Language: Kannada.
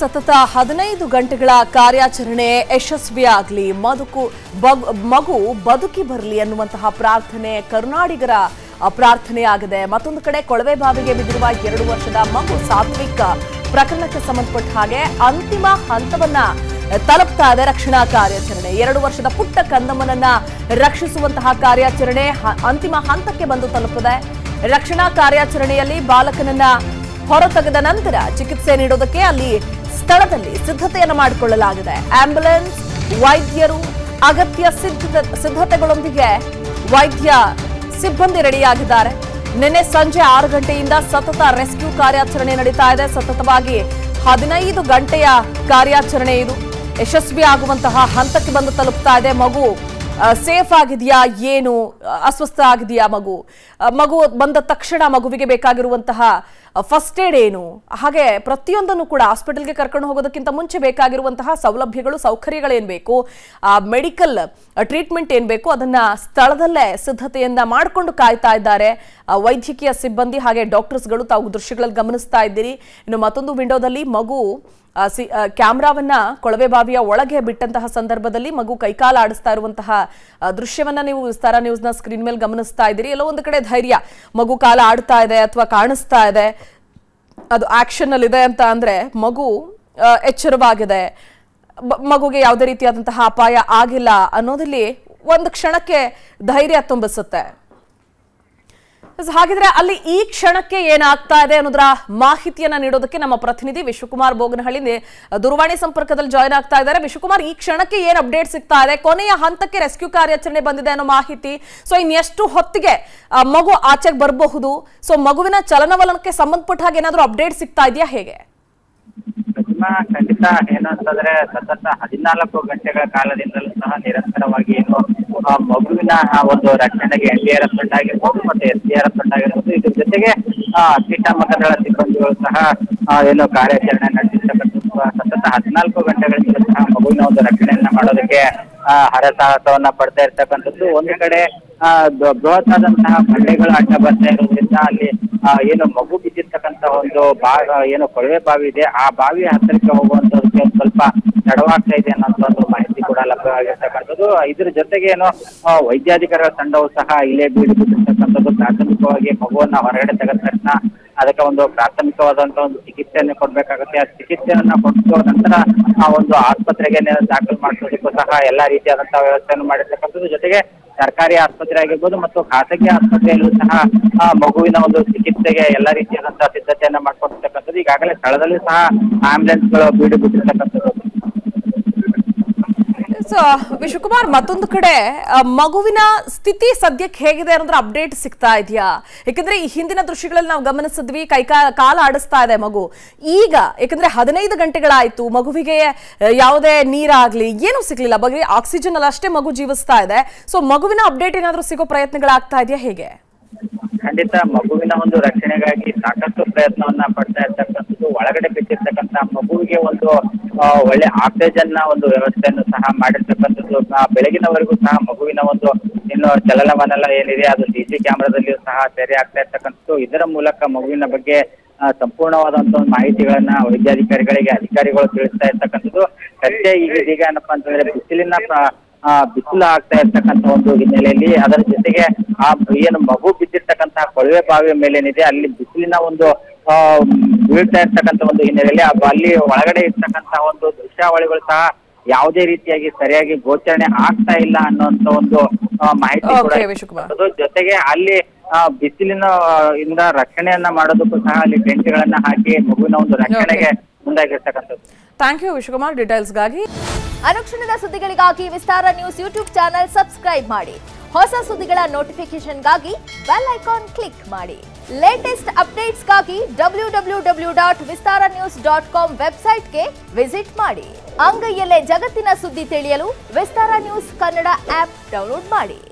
ಸತತ ಹದಿನೈದು ಗಂಟೆಗಳ ಕಾರ್ಯಾಚರಣೆ ಯಶಸ್ವಿಯಾಗಲಿ ಮದುಕು ಬಗ್- ಮಗು ಬದುಕಿ ಬರಲಿ ಅನ್ನುವಂತಹ ಪ್ರಾರ್ಥನೆ ಕರುನಾಡಿಗರ ಆ, ಪ್ರಾರ್ಥನೆಯಾಗಿದೆ ಮತ್ತೊಂದು ಕಡೆ ಕೊಳವೆ ಬಾವಿಗೆ ಬಿದ್ದಿರುವ ಎರಡು ವರ್ಷದ ಮಗು ಸಾತ್ವಿಕ್ ಪ್ರಕರಣಕ್ಕೆ ಸಂಬಂಧಪಟ್ಟ ಹಾಗೆ ಅಂತಿಮ ಹಂತವನ್ನ ತಲುಪ್ತಾ ಇದೆ ರಕ್ಷಣಾ ಕಾರ್ಯಾಚರಣೆ ಎರಡು ವರ್ಷದ ಪುಟ್ಟ ಕಂದಮ್ಮನನ್ನ ರಕ್ಷಿಸುವಂತಹ ಕಾರ್ಯಾಚರಣೆ ಹ- ಅಂತಿಮ ಹಂತಕ್ಕೆ ಬಂದು ತಲುಪಿದೆ ರಕ್ಷಣಾ ಕಾರ್ಯಾಚರಣೆಯಲ್ಲಿ ಬಾಲಕನನ್ನ ಹೊರತೆಗೆದ ನಂತರ ಚಿಕಿತ್ಸೆ ನೀಡೋದಕ್ಕೆ ಅಲ್ಲಿ ಸ್ಥಳದಲ್ಲಿ ಸಿದ್ಧತೆಯನ್ನು ಮಾಡಿಕೊಳ್ಳಲಾಗಿದೆ ಆಂಬ್ಯುಲೆನ್ಸ್ ವೈದ್ಯರು ಅಗತ್ಯ ಸಿದ್ಧತೆ ಸಿದ್ಧತೆಗಳೊಂದಿಗೆ ವೈದ್ಯ ಸಿಬ್ಬಂದಿ ರೆಡಿಯಾಗಿದ್ದಾರೆ ನಿನ್ನೆ ಸಂಜೆ ಆರು ಗಂಟೆಯಿಂದ ಸತತ ರೆಸ್ಕ್ಯೂ ಕಾರ್ಯಾಚರಣೆ ನಡೀತಾ ಇದೆ ಸತತವಾಗಿ ಹದಿನೈದು ಗಂಟೆಯ ಕಾರ್ಯಾಚರಣೆ ಇದು ಯಶಸ್ವಿ ಆಗುವಂತಹ ಹಂತಕ್ಕೆ ಬಂದು ತಲುಪ್ತಾ ಇದೆ ಮಗು ಸೇಫ್ ಆಗಿದೆಯಾ ಏನು ಆ, ಅಸ್ವಸ್ಥ ಆಗಿದೆಯಾ ಮಗು ಆ, ಮಗು ಬಂದ ತಕ್ಷಣ ಮಗುವಿಗೆ ಬೇಕಾಗಿರುವಂತಹ ಫಸ್ಟ್ ಏಡ್ ಏನು ಹಾಗೆ ಪ್ರತಿಯೊಂದನ್ನು ಕೂಡ ಹಾಸ್ಪಿಟಲ್ಗೆ ಕರ್ಕೊಂಡು ಹೋಗೋದಕ್ಕಿಂತ ಮುಂಚೆ ಬೇಕಾಗಿರುವಂತಹ ಸೌಲಭ್ಯಗಳು ಸೌಕರ್ಯಗಳೇನು ಬೇಕು ಮೆಡಿಕಲ್ ಟ್ರೀಟ್ಮೆಂಟ್ ಏನು ಬೇಕು ಅದನ್ನ ಸ್ಥಳದಲ್ಲೇ ಸಿದ್ಧತೆಯನ್ನ ಮಾಡಿಕೊಂಡು ಕಾಯ್ತಾ ಇದ್ದಾರೆ ಆ, ವೈದ್ಯಕೀಯ ಸಿಬ್ಬಂದಿ ಹಾಗೆ ಡಾಕ್ಟರ್ಸ್ಗಳು ತಾವು ದೃಶ್ಯಗಳಲ್ಲಿ ಗಮನಿಸ್ತಾ ಇದ್ದೀರಿ ಇನ್ನು ಮತ್ತೊಂದು ವಿಂಡೋದಲ್ಲಿ ಮಗು ಆ, ಸಿ ಆ, ಕ್ಯಾಮ್ರಾವನ್ನ ಕೊಳವೆ ಬಾವಿಯ ಒಳಗೆ ಬಿಟ್ಟಂತಹ ಸಂದರ್ಭದಲ್ಲಿ ಮಗು ಕೈಕಾಲ ಆಡಿಸ್ತಾ ಇರುವಂತಹ ಆ, ದೃಶ್ಯವನ್ನ ನೀವು ವಿಸ್ತಾರ ನ್ಯೂಸ್ನ ಸ್ಕ್ರೀನ್ ಮೇಲೆ ಗಮನಿಸ್ತಾ ಇದ್ದೀರಿ ಎಲ್ಲೋ ಒಂದು ಕಡೆ ಧೈರ್ಯ ಮಗು ಕಾಲ ಆಡ್ತಾ ಇದೆ ಅಥವಾ ಕಾಣಿಸ್ತಾ ಇದೆ ಅದು ಆಕ್ಷನ್ ಅಲ್ಲಿ ಇದೆ ಅಂತ ಅಂದ್ರೆ ಮಗು ಆ, ಎಚ್ಚರವಾಗಿದೆ ಬ- ಮಗುಗೆ ಯಾವುದೇ ರೀತಿಯಾದಂತಹ ಅಪಾಯ ಆಗಿಲ್ಲ ಅನ್ನೋದಲ್ಲಿ ಒಂದು ಕ್ಷಣಕ್ಕೆ ಧೈರ್ಯ ತುಂಬಿಸುತ್ತೆ ಹಾಗಿದ್ರೆ ಅಲ್ಲಿ ಈ ಕ್ಷಣಕ್ಕೆ ಏನಾಗ್ತಾ ಇದೆ ಅನ್ನೋದರ ಮಾಹಿತಿಯನ್ನ ನೀಡೋದಕ್ಕೆ ನಮ್ಮ ಪ್ರತಿನಿಧಿ ವಿಶ್ವಕುಮಾರ್ ಬೋಗನಹಳ್ಳಿ ನೆ- ದೂರವಾಣಿ ಸಂಪರ್ಕದಲ್ಲಿ ಜಾಯ್ನ್ ಆಗ್ತಾ ಇದ್ದಾರೆ ವಿಶ್ವಕುಮಾರ್ ಈ ಕ್ಷಣಕ್ಕೆ ಏನ್ ಅಪ್ಡೇಟ್ ಸಿಗ್ತಾ ಇದೆ ಕೊನೆಯ ಹಂತಕ್ಕೆ ರೆಸ್ಕ್ಯೂ ಕಾರ್ಯಾಚರಣೆ ಬಂದಿದೆ ಅನ್ನೋ ಮಾಹಿತಿ ಸೊ ಇನ್ನೆಷ್ಟು ಹೊತ್ತಿಗೆ ಆ, ಮಗು ಆಚೆಗೆ ಬರಬಹುದು ಸೊ ಮಗುವಿನ ಚಲನವಲನಕ್ಕೆ ಸಂಬಂಧಪಟ್ಟ ಹಾಗೆ ಏನಾದರೂ ಅಪ್ಡೇಟ್ ಸಿಗ್ತಾ ಇದೆಯಾ ಹೇಗೆ ಪ್ರತಿಮಾ ಖಂಡಿತ ಏನು ಅಂತಂದ್ರೆ ಸತತ ಹದಿನಾಲ್ಕು ಗಂಟೆಗಳ ಕಾಲದಿಂದಲೂ ಸಹ ನಿರಂತರವಾಗಿ ಏನು ಆ, ಮಗುವಿನ ಆ ಒಂದು ರಕ್ಷಣೆಗೆ ಎನ್ ಡಿ ಆರ್ ಎಫ್ ತಂಡ ಆಗಿರ್ಬೋದು ಮತ್ತೆ ಎಸ್ ಡಿ ಆರ್ ಎಫ್ ತಂಡ ಆಗಿರ್ಬೋದು ಇದ್ರ ಜೊತೆಗೆ ಆ, ಅಗ್ನಿಶಾಮಕ ದಳ ಸಿಬ್ಬಂದಿಗಳು ಸಹ ಆ, ಏನು ಕಾರ್ಯಾಚರಣೆ ನಡೆಸಿರ್ತಕ್ಕಂಥದ್ದು ಸತತ ಹದಿನಾಲ್ಕು ಗಂಟೆಗಳಿಂದಲೂ ಸಹ ಮಗುವಿನ ಒಂದು ರಕ್ಷಣೆಯನ್ನ ಮಾಡೋದಕ್ಕೆ ಆ, ಹರಸಾಹಸವನ್ನ ಪಡ್ತಾ ಇರ್ತಕ್ಕಂಥದ್ದು ಒಂದು ಕಡೆ ಆ, ಬ- ಬೃಹತ್ತಾದಂತಹ ಬಂಡೆಗಳು ಅಡ್ಡ ಬರ್ತಾ ಇರೋದ್ರಿಂದ ಅಲ್ಲಿ ಆ, ಏನು ಮಗು ಬಿದ್ದಿರ್ತಕ್ಕಂಥ ಒಂದು ಭಾಗ ಏನು ಕೊಳವೆ ಬಾವಿ ಇದೆ ಆ ಬಾವಿಯ ಹತ್ತಿರಕ್ಕೆ ಹೋಗುವಂತದಕ್ಕೆ ಒಂದು ಸ್ವಲ್ಪ ತಡವಾಗ್ತಾ ಇದೆ ಅನ್ನೋಂಥ ಒಂದು ಮಾಹಿತಿ ಕೂಡ ಲಭ್ಯವಾಗಿರ್ತಕ್ಕಂಥದ್ದು ಇದ್ರ ಜೊತೆಗೆ ಏನು ಆ, ವೈದ್ಯಾಧಿಕಾರಿಗಳ ತಂಡವು ಸಹ ಇಲ್ಲೇ ಬೀಡು ಬಿಟ್ಟಿರ್ತಕ್ಕಂಥದ್ದು ಪ್ರಾಥಮಿಕವಾಗಿ ಮಗುವನ್ನ ಹೊರಗಡೆ ತೆಗೆದ ತಕ್ಷಣ ಅದಕ್ಕೆ ಒಂದು ಪ್ರಾಥಮಿಕವಾದಂತ ಒಂದು ಚಿಕಿತ್ಸೆಯನ್ನು ಕೊಡ್ಬೇಕಾಗುತ್ತೆ ಆ ಚಿಕಿತ್ಸೆಯನ್ನ ಕೊಟ್ಟು ನಂತರ ಆ ಒಂದು ಆಸ್ಪತ್ರೆಗೆ ನೆ- ದಾಖಲು ಮಾಡಿಸೋದಕ್ಕೂ ಸಹ ಎಲ್ಲಾ ರೀತಿಯಾದಂತಹ ವ್ಯವಸ್ಥೆಯನ್ನು ಮಾಡಿರ್ತಕ್ಕಂಥದ್ದು ಜೊತೆಗೆ ಸರ್ಕಾರಿ ಆಸ್ಪತ್ರೆ ಆಗಿರ್ಬೋದು ಮತ್ತು ಖಾಸಗಿ ಆಸ್ಪತ್ರೆಯಲ್ಲೂ ಸಹ ಆ ಮಗುವಿನ ಒಂದು ಚಿಕಿತ್ಸೆಗೆ ಎಲ್ಲಾ ರೀತಿಯಾದಂತಹ ಸಿದ್ಧತೆಯನ್ನ ಮಾಡ್ಕೊಂಡಿರ್ತಕ್ಕಂಥದ್ದು ಈಗಾಗಲೇ ಸ್ಥಳದಲ್ಲೂ ಸಹ ಆಂಬ್ಯುಲೆನ್ಸ್ಗಳು ಬೀಡು ಬಿಟ್ಟಿರ್ತಕ್ಕಂಥದ್ದು ಸೊ ವಿಶ್ವಕುಮಾರ್ ಮತ್ತೊಂದು ಕಡೆ ಆ, ಮಗುವಿನ ಸ್ಥಿತಿ ಸದ್ಯಕ್ಕೆ ಹೇಗಿದೆ ಅನ್ನೋದ್ರ ಅಪ್ಡೇಟ್ ಸಿಗ್ತಾ ಇದೆಯಾ ಯಾಕಂದ್ರೆ ಈ ಹಿಂದಿನ ದೃಶ್ಯಗಳಲ್ಲಿ ನಾವು ಗಮನಿಸಿದ್ವಿ ಕೈ ಕಾ- ಕಾಲ ಆಡಿಸ್ತಾ ಇದೆ ಮಗು ಈಗ ಯಾಕಂದ್ರೆ ಹದಿನೈದು ಗಂಟೆಗಳಾಯ್ತು ಮಗುವಿಗೆ ಆ, ಯಾವುದೇ ನೀರಾಗ್ಲಿ ಏನೂ ಸಿಗ್ಲಿಲ್ಲ ಬರೀ ಆಕ್ಸಿಜನ್ ಅಲ್ಲಿ ಅಷ್ಟೇ ಮಗು ಜೀವಿಸ್ತಾ ಇದೆ ಸೊ ಮಗುವಿನ ಅಪ್ಡೇಟ್ ಏನಾದ್ರೂ ಸಿಗೋ ಪ್ರಯತ್ನಗಳಾಗ್ತಾ ಇದೆಯಾ ಹೇಗೆ ಖಂಡಿತ ಮಗುವಿನ ಒಂದು ರಕ್ಷಣೆಗಾಗಿ ಸಾಕಷ್ಟು ಪ್ರಯತ್ನವನ್ನ ಪಡ್ತಾ ಇರ್ತಕ್ಕಂಥದ್ದು ಒಳಗಡೆ ಬಿದ್ದಿರ್ತಕ್ಕಂಥ ಮಗುವಿಗೆ ಒಂದು ಆ, ಒಳ್ಳೆ ಆಕ್ಸಿಜನ್ ನ ಒಂದು ವ್ಯವಸ್ಥೆಯನ್ನು ಸಹ ಮಾಡಿರ್ತಕ್ಕಂಥದ್ದು ಆ, ಬೆಳಗಿನವರೆಗೂ ಸಹ ಮಗುವಿನ ಒಂದು ಇನ್ನು ಚಲನವಲನ ಏನಿದೆ ಅದು ಸಿ ಸಿ ಕ್ಯಾಮ್ರಾದಲ್ಲಿಯೂ ಸಹ ಸೆರೆ ಆಗ್ತಾ ಇರ್ತಕ್ಕಂಥದ್ದು ಇದರ ಮೂಲಕ ಮಗುವಿನ ಬಗ್ಗೆ ಆ, ಸಂಪೂರ್ಣವಾದಂತ ಒಂದು ಮಾಹಿತಿಗಳನ್ನ ವೈದ್ಯಾಧಿಕಾರಿಗಳಿಗೆ ಅಧಿಕಾರಿಗಳು ತಿಳಿಸ್ತಾ ಇರ್ತಕ್ಕಂಥದ್ದು ಸದ್ಯ ಈಗ ಈಗ ಏನಪ್ಪಾ ಅಂತಂದ್ರೆ ಬಿಸಿಲಿನ ಪ್ರ- ಆ, ಬಿಸಿಲು ಆಗ್ತಾ ಇರ್ತಕ್ಕಂಥ ಒಂದು ಹಿನ್ನೆಲೆಯಲ್ಲಿ ಅದರ ಜೊತೆಗೆ ಆ ಏನು ಮಗು ಬಿದ್ದಿರ್ತಕ್ಕಂತಹ ಕೊಳವೆ ಬಾವಿಯ ಮೇಲೇನಿದೆ ಅಲ್ಲಿ ಬಿಸಿಲಿನ ಒಂದು ಆ, ಮ್, ಬೀಳ್ತಾ ಇರ್ತಕ್ಕಂಥ ಒಂದು ಹಿನ್ನೆಲೆಯಲ್ಲಿ ಆ- ಅಲ್ಲಿ ಒಳಗಡೆ ಇರ್ತಕ್ಕಂತಹ ಒಂದು ದೃಶ್ಯಾವಳಿಗಳು ಸಹ ಯಾವುದೇ ರೀತಿಯಾಗಿ ಸರಿಯಾಗಿ ಗೋಚರಣೆ ಆಗ್ತಾ ಇಲ್ಲ ಅನ್ನುವಂತ ಒಂದು ಆ, ಮಾಹಿತಿ ಕೂಡ Okay, ವಿಶ್ವಕುಮಾರ್. ಇರ್ತಕ್ಕಂಥದ್ದು. ಜೊತೆಗೆ ಅಲ್ಲಿ ಆ, ಬಿಸಿಲಿನ ಆ, ಇಂದ ರಕ್ಷಣೆಯನ್ನ ಮಾಡೋದಕ್ಕೂ ಸಹ ಅಲ್ಲಿ ಟೆಂಟ್ಗಳನ್ನ ಹಾಕಿ ಮಗುವಿನ ಒಂದು ರಕ್ಷಣೆಗೆ ಮುಂದಾಗಿರ್ತಕ್ಕಂಥದ್ದು ಥ್ಯಾಂಕ್ ಯು ವಿಶ್ವಕುಮಾರ್ ಡೀಟೇಲ್ಸ್ಗಾಗಿ ಅನುಕ್ಷಣದ ಸುದ್ದಿಗಳಿಗಾಗಿ Vistara news YouTube channel subscribe ಮಾಡಿ ಹೊಸ ಸುದ್ದಿಗಳ ನೋಟಿಫಿಕೇಶನ್ಗಾಗಿ ಬೆಲ್ ಐಕಾನ್ ಕ್ಲಿಕ್ ಮಾಡಿ ಲೇಟೆಸ್ಟ್ ಅಪ್ಡೇಟ್ಸ್ಗಾಗಿ W W W dot Vistara news dot com ವೆಬ್ಸೈಟ್ಗೆ ವಿಸಿಟ್ ಮಾಡಿ ಅಂಗೈಯಲ್ಲೇ ಜಗತ್ತಿನ ಸುದ್ದಿ ತಿಳಿಯಲು Vistara news Kannada app download ಮಾಡಿ